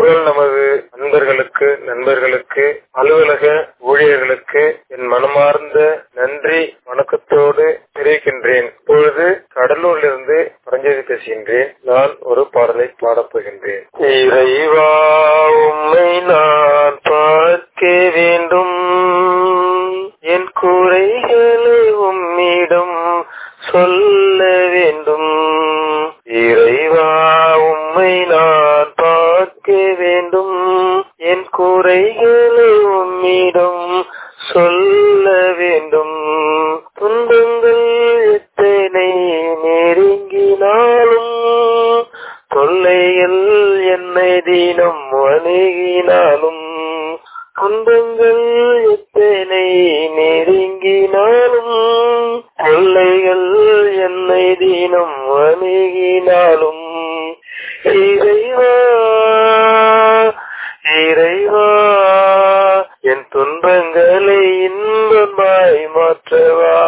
குரல் நமது நண்பர்களுக்கு நண்பர்களுக்கு அலுவலக ஊழியர்களுக்கு என் மனமார்ந்த நன்றி வணக்கத்தோடு தெரிவிக்கின்றேன் இப்பொழுது கடலூரிலிருந்து பரஞ்சோதி பேசுகின்றேன் நான் ஒரு பாடலை பாடப் போகின்றேன் இறைவா உம்மை நான் பார்க்க வேண்டும் என் குறைகளை உம்மிடம் சொல்ல வேண்டும் இறைவா உம்மை நான் பார்க்க வேண்டும் என் குறைகளை உம்மிடம் சொல்ல வேண்டும் துன்பங்கள் எத்தனை நெருங்கினாலும் தொல்லைகள் என்னை தினம் அணுகினாலும் துன்பங்கள் எத்தனை நெருங்கினாலும் தொல்லைகள் என்னை தினம் அணுகினாலும் இறைவா இறைவா என் துன்பங்களை இன்பமாய் மாற்றவா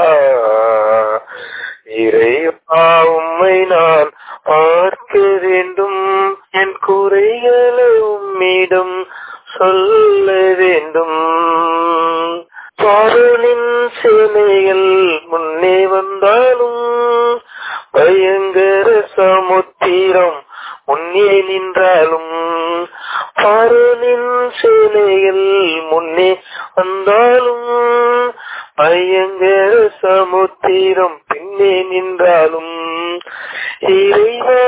இறைவா உம்மை நான் பார்க்க வேண்டும் என் குறைகளை உம்மிடம் சொல்ல வேண்டும் பாடலின் சேனைகள் முன்னே வந்தாலும் பயங்கர சமுத்திரம் முன்னே நின்றாலும் பாரலின் சேனைகள் முன்னே வந்தாலும் பயங்கர சமுத்திரம் பின்னே நின்றாலும் இறைவா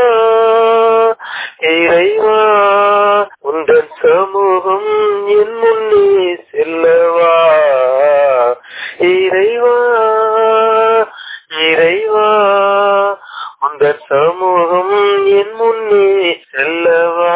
இறைவா உந்தன் சமூகம் என் முன்னே செல்லவா இறைவா இறைவா உந்தன் சமூகம் என் முன்னே செல்லவா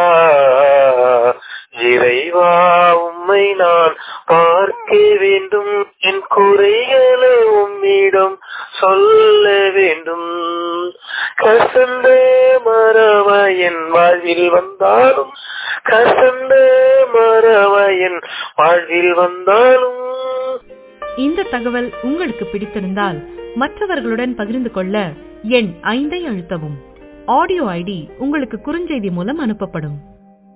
இறைவா உம்மை நான் பார்க்க வேண்டும் என் குறைகளை உம்மிடம் சொல்ல வேண்டும் கசந்த மரவ என் வாழ்வில் வந்தாலும் கசந்த மரவ என் வாழ்வில் வந்தாலும் இந்த தகவல் உங்களுக்கு பிடித்திருந்தால் மற்றவர்களுடன் பகிர்ந்து கொள்ள எண் ஐந்தை அழுத்தவும் ஆடியோ ஐடி உங்களுக்கு குறுஞ்செய்தி மூலம் அனுப்பப்படும்